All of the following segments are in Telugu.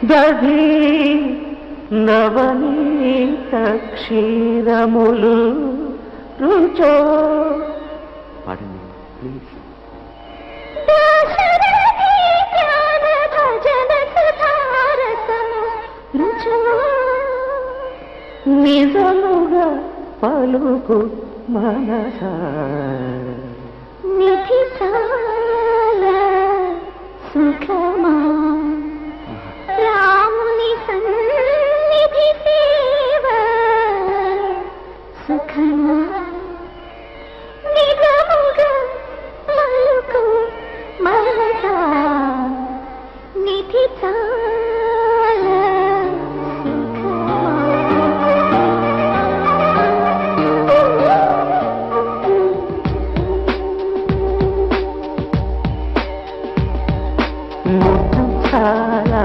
దధి నవనీత క్షీరములు రుచో పాడండి ప్లీజ్ దాశరథి జ్ఞాన భజన సుధారసము రుచో నిజముగా పలుకు మనస నిధి చాలా సుఖమా రాముని సన్నిధి సేవ సుఖమా నిజముగా మలుకు మనసా నిధి చాలా ముద్దు చాలా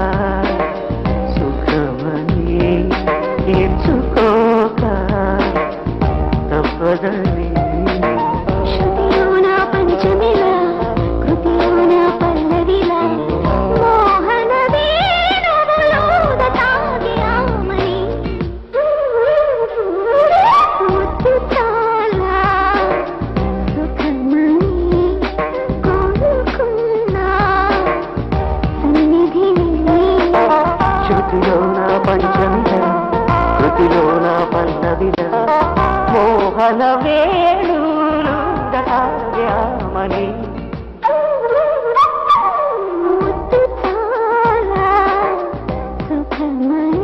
సుఖమని నేర్చుకోక తప్పదని శృతిలోన పంచమిలా కృతిలోన పల్లవిలా మోహన వేణువులోద తాగి ఆమని ముద్దు చాలా సుఖమని కోరుకున్నా సన్నిధిని శృతిలోన పంచమిల కృతిలోన పల్లవిల మోహన వేణులు దామని ముద్దు చాలా సుఖమని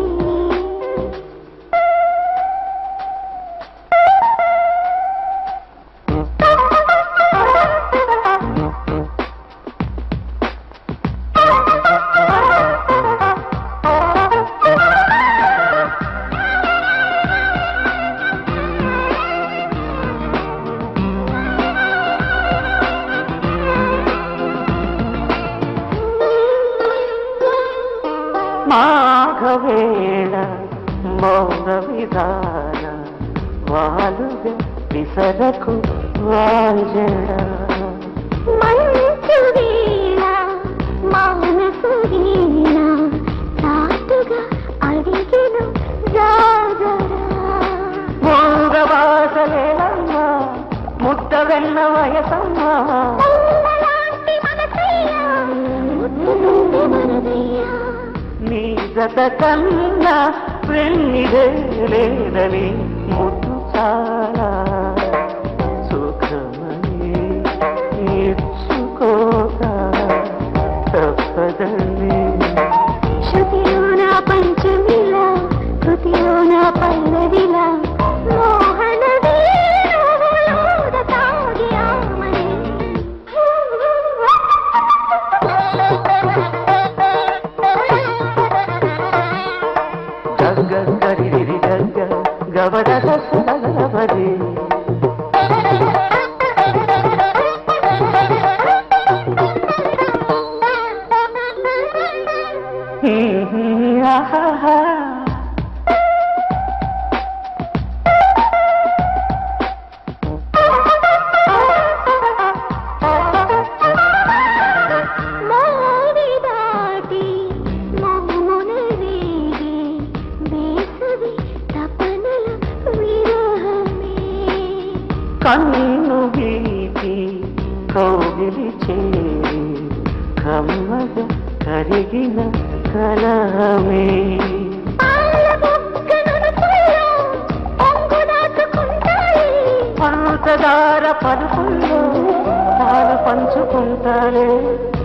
మాఘవేళ మౌన విధాన వాలుగ విసరకు వాజడ మంచు వీణ మనసు వీణ చాటుగా అడిగిన జాగరా మూగవాసలేలమ్మ ముట్ట వెన్న వయసమ్మ పూలలాంటి మనసయ్యా, ముద్దులుండే మనదయ్యా. నీ గత కన్నా వెన్నిదే లేదని ముద్దు చాలా సుఖమని నేర్చుకోక తప్పదని శృతిలోన పంచమిలా కృతిలోన పల్లవిలా మోహన వేణువులోద తాగి ఆమని. గగ్గ గరిరి గగ్గ గవడ గవడి ఆహా మోడి దాటి మౌన రేగే వేసవి తపనల విరహమే కన్ను గీతి కౌగిలి చేరి కమ్మగ కరిగిన కలమే పాల బొగ్గనొనకుల్లో పొంగు దాచుకుంటాయి. పంచదార పలుకుల్లో పాలు పంచుకుంటారే